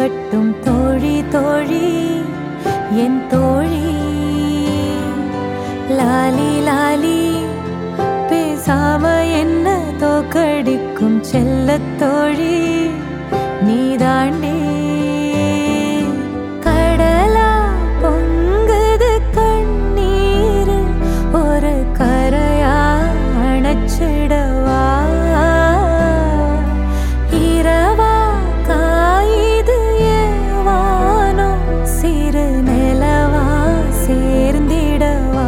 கட்டும் தோழி தோழி என் தோழி லாலி லாலி பேசாம என்ன தோக்கடிக்கும் செல்லத் தோழி நீதாண்டே கடலா பொங்குது கண்ணீர் ஒரு கரையா அணைச்சிடவா இரவா காயுது ஏவானோ சிறு நிலவா சேர்ந்திடவா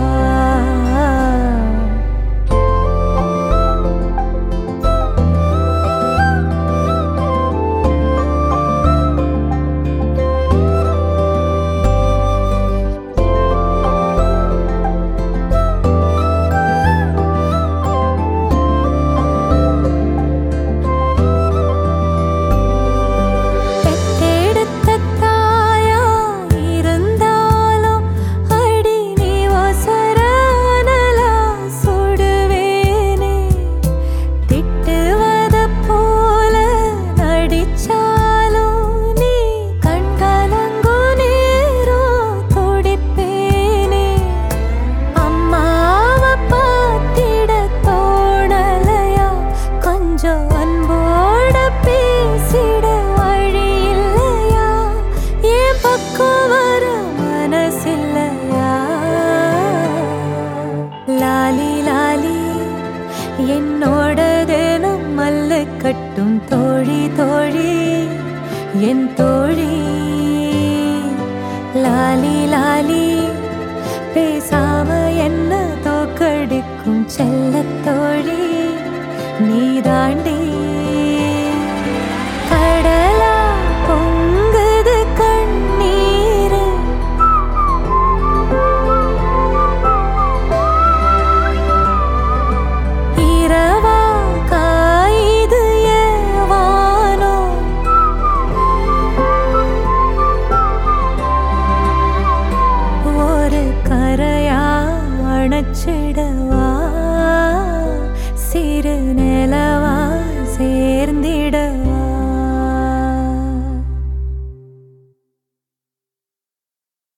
பெத்தெடுத்த தாயா இருந்தாலும் அடி நீ ஒசரனலா சுடுவேனே திட்டுவத போல நடிச்சாலும் நீ கண்கலங்கு நேரம் துடிப்பேனே அம்மாவ பார்த்திட தோணலையா கொஞ்சம் அன்போட பேசிட வழி இல்லையா என் பக்கம் வர மனசில்லையா லாலி லாலி என்னோட தினம் மல்லு கட்டும் தோழி தோழி என் தோழி லாலி லாலி பேசாம என்ன தோக்கடிக்கும் செல்லத் தோழி நீதாண்டி